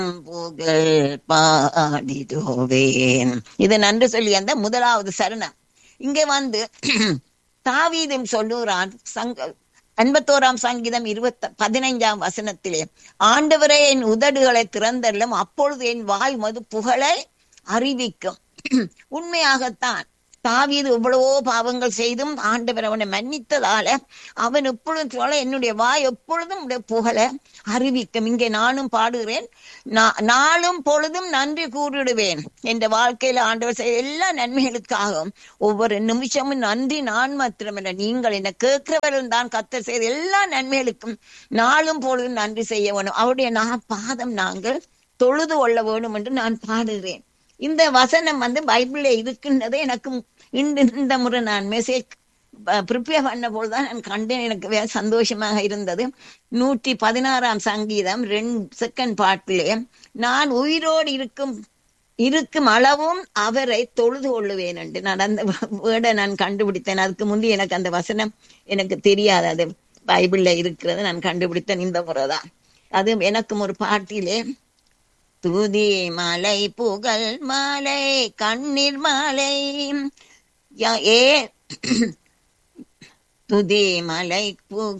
புகழ் பாடிடுவேன் இது நன்று சொல்லி அந்த முதலாவது சரணம் இங்க வந்து தாவீதும் சொல்லுகிறான் சங்க எண்பத்தோராம் சங்கீதம் இருபத்தி பதினைஞ்சாம் வசனத்திலே ஆண்டவரே என் உதடுகளை திறந்தள்ளும் அப்பொழுது என் வாய் மது புகழை அறிவிக்கும் உண்மையாகத்தான் தாவீது எவ்வளவோ பாவங்கள் செய்தும் ஆண்டவர் அவனை மன்னித்ததால அவன் எப்பொழுதும் சொல்ல என்னுடைய வாய் எப்பொழுதும் உடைய புகழ அறிவிக்கும் இங்கே நானும் பாடுகிறேன் நாளும் பொழுதும் நன்றி கூறிடுவேன் என்ற வாழ்க்கையில ஆண்டவர் செய்த எல்லா நன்மைகளுக்காகவும் ஒவ்வொரு நிமிஷமும் நன்றி நான் மாத்திரமல்ல நீங்கள் என்ன கேட்கிறவர்கள் தான் கத்தர் செய்த எல்லா நன்மைகளுக்கும் நாளும் பொழுதும் நன்றி செய்ய வேணும் அவருடைய நான் பாதம் நாங்கள் தொழுது கொள்ள வேணும் என்று நான் பாடுகிறேன் இந்த வசனம் வந்து பைபிள்ல இருக்கின்றது எனக்கு இந்த இந்த முறை நான் மெசேஜ் ப்ரிப்பேர் பண்ண போதுதான் நான் கண்டேன் எனக்கு வேற சந்தோஷமாக இருந்தது நூற்றி பதினாறாம் சங்கீதம் ரெண்டு செகண்ட் பாட்டிலே நான் உயிரோடு இருக்கும் இருக்கும் அளவும் அவரை தொழுது கொள்ளுவேன் என்று நான் அந்த வேர்டை நான் கண்டுபிடித்தேன் அதுக்கு முந்தைய எனக்கு அந்த வசனம் எனக்கு தெரியாது அது பைபிள்ல இருக்கிறது நான் கண்டுபிடித்தேன் இந்த முறைதான் அது எனக்கும் ஒரு பாட்டிலே துதி மலை புகழ் மலை கண்ணீர் மலை ஏ துதி மலை புகழ்